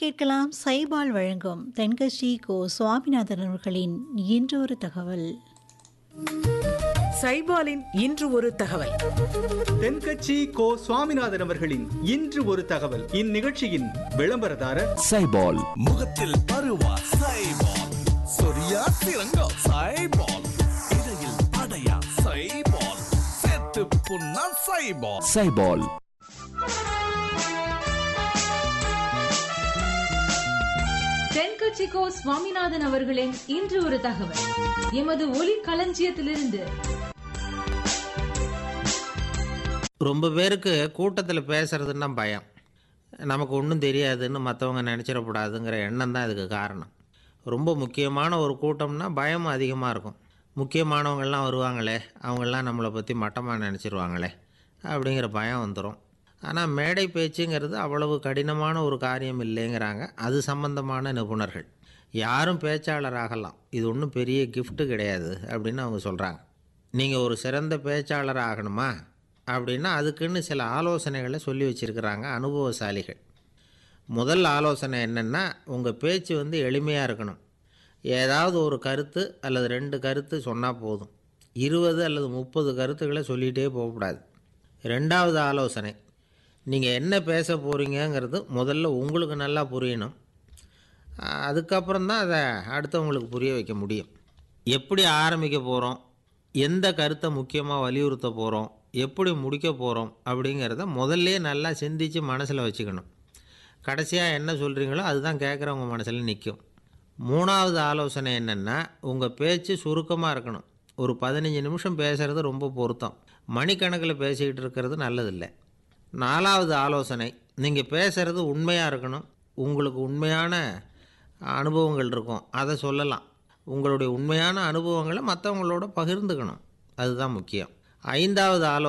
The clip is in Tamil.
கேட்கலாம் சைபால் வழங்கும் தென்கட்சி கோ சுவாமிநாதன் அவர்களின் இன்றொரு தகவல் சைபாலின் இன்று ஒரு தகவல் தென்கட்சி கோ சுவாமிநாதன் அவர்களின் இன்று ஒரு தகவல் இந்நிகழ்ச்சியின் விளம்பரதாரர் சைபால் முகத்தில் பருவா சைபால் சொரியா சிறங்கா சைபால் இடையில் படையா சைபால் செத்து புண்ணா சைபால் சைபால் தென்கட்சிக்கோ சுவாமிநாதன் அவர்களின் இன்று ஒரு தகவல் எமது ஒலி களஞ்சியத்திலிருந்து ரொம்ப பேருக்கு கூட்டத்தில் பேசுறதுன்னா பயம் நமக்கு ஒன்றும் தெரியாதுன்னு மற்றவங்க நினச்சிடக்கூடாதுங்கிற எண்ணம் தான் இதுக்கு காரணம் ரொம்ப முக்கியமான ஒரு கூட்டம்னா பயம் அதிகமாக இருக்கும் முக்கியமானவங்கள்லாம் வருவாங்களே அவங்கெல்லாம் நம்மளை பற்றி மட்டமாக நினச்சிருவாங்களே அப்படிங்கிற பயம் வந்துடும் ஆனால் மேடை பேச்சுங்கிறது அவ்வளவு கடினமான ஒரு காரியம் இல்லைங்கிறாங்க அது சம்பந்தமான நிபுணர்கள் யாரும் பேச்சாளர் ஆகலாம் இது ஒன்றும் பெரிய கிஃப்ட்டு கிடையாது அப்படின்னு அவங்க சொல்கிறாங்க நீங்கள் ஒரு சிறந்த பேச்சாளர் ஆகணுமா அப்படின்னா அதுக்குன்னு சில ஆலோசனைகளை சொல்லி வச்சுருக்கிறாங்க அனுபவசாலிகள் முதல் ஆலோசனை என்னென்னா உங்கள் பேச்சு வந்து எளிமையாக இருக்கணும் ஏதாவது ஒரு கருத்து அல்லது ரெண்டு கருத்து சொன்னால் போதும் இருபது அல்லது முப்பது கருத்துக்களை சொல்லிகிட்டே போகக்கூடாது ரெண்டாவது ஆலோசனை நீங்கள் என்ன பேச போகிறீங்கங்கிறது முதல்ல உங்களுக்கு நல்லா புரியணும் அதுக்கப்புறம் தான் அதை அடுத்தவங்களுக்கு புரிய வைக்க முடியும் எப்படி ஆரம்பிக்க போகிறோம் எந்த கருத்தை முக்கியமாக வலியுறுத்த போகிறோம் எப்படி முடிக்க போகிறோம் அப்படிங்கிறத முதல்ல நல்லா சிந்தித்து மனசில் வச்சுக்கணும் கடைசியாக என்ன சொல்கிறீங்களோ அதுதான் கேட்குறவங்க மனசில் நிற்கும் மூணாவது ஆலோசனை என்னென்னா உங்கள் பேச்சு சுருக்கமாக இருக்கணும் ஒரு பதினஞ்சு நிமிஷம் பேசுகிறது ரொம்ப பொருத்தம் மணிக்கணக்கில் பேசிக்கிட்டு இருக்கிறது நல்லதில்லை நாலாவது ஆலோசனை நீங்கள் பேசுகிறது உண்மையாக இருக்கணும் உங்களுக்கு உண்மையான அனுபவங்கள் இருக்கும் அதை சொல்லலாம் உங்களுடைய உண்மையான அனுபவங்களை மற்றவங்களோட பகிர்ந்துக்கணும் அதுதான் முக்கியம் ஐந்தாவது ஆலோசனை